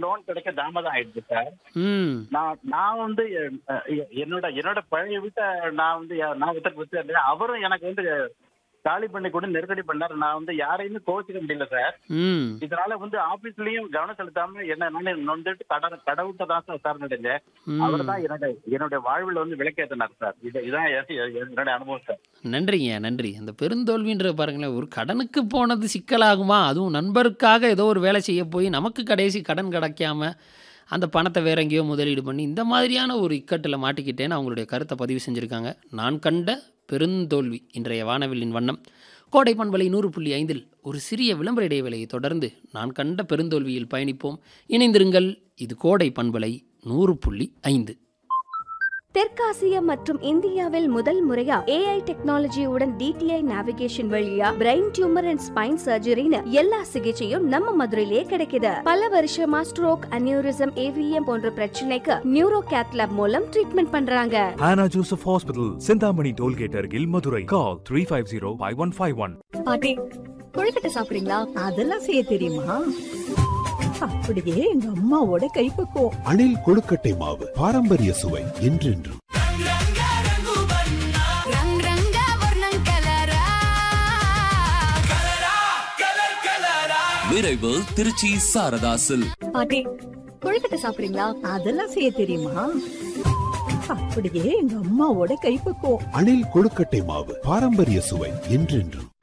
Loan கிடைக்க தாமதம் ஆயிடுச்சு சார் ம் நான் நான் வந்து அஹ், எ- என்னோட என்னோட பழைய வீட்டை நான் வந்து யா- நான் ஒருத்தர் வித்து அவரும் எனக்கு வந்து காலி பண்ணி கூட நெருக்கடி பண்ணாரு நான் வந்து யாரையுமே கோச்சிக்க முடியல சார் ம் இதனால வந்து ஆபீஸ்லயும் கவனம் செலுத்தாம என்ன நான் நொந்துட்டு கடன் கடவுட்ட தான் சார் சார் நடந்தேன் ம். அவர் தான் என்னோட என்னுடைய வாழ்வில் வந்து விளக்கேத்தினார் சார் இது இதான் எ- எ- என்னோட அனுபவம் சார் நன்றிங்க நன்றி அந்த பெருந்தோல்வின்ற பாருங்களேன் ஒரு கடனுக்கு போனது சிக்கலாகுமா அதுவும் நண்பருக்காக ஏதோ ஒரு வேலை செய்ய போய் நமக்கு கடைசி கடன் கிடைக்காம அந்த பணத்தை வேற எங்கேயோ முதலீடு பண்ணி இந்த மாதிரியான ஒரு இக்கட்டில் மாட்டிக்கிட்டேன்னு அவங்களுடைய கருத்தை பதிவு செஞ்சுருக்காங்க நான் கண்ட பெருந்தோல்வி இன்றைய வானவில்லின் வண்ணம் கோடை பண்பலை நூறு புள்ளி ஐந்தில் ஒரு சிறிய விளம்பர இடைவேளையை தொடர்ந்து நான் கண்ட பெருந்தோல்வியில் பயணிப்போம் இணைந்திருங்கள் இது கோடை பண்பலை நூறு புள்ளி ஐந்து தெற்காசியா மற்றும் இந்தியாவில் முதல் முறையா ஏஐ டெக்னாலஜியுடன் டிடிஐ நேவிகேஷன் வழியா பிரெயின் டியூமர் அண்ட் ஸ்பைன் சர்ஜரின்னு எல்லா சிகிச்சையும் நம்ம மதுரையிலே கிடைக்குது பல வருஷமா ஸ்ட்ரோக் அனியூரிசம் ஏவிஎம் போன்ற பிரச்சனைக்கு நியூரோ கேத்லாப் மூலம் ட்ரீட்மெண்ட் பண்றாங்க Hannah Joseph Hospital, Sindhamani Tollgate Argil, Madurai. Call 350-5151. பாட்டி கொழுக்கட்டை சாப்பிடுறீங்களா அதெல்லாம் செய்ய தெரியுமா அப்படியே எங்க அம்மாவோட கைப்பக்குவம் அணில் கொழுக்கட்டை மாவு பாரம்பரிய சுவை என்றென்றும் ரங் ரங்கா வர்ணம் கலரா விரைவு திருச்சி சாரதாசில் பாட்டி கொழுக்கட்டை சாப்பிடுறீங்களா அதெல்லாம் செய்ய தெரியுமா அப்படியே எங்க அம்மாவோட கைப்பக்குவம் அணில் கொழுக்கட்டை மாவு பாரம்பரிய சுவை என்றென்றும்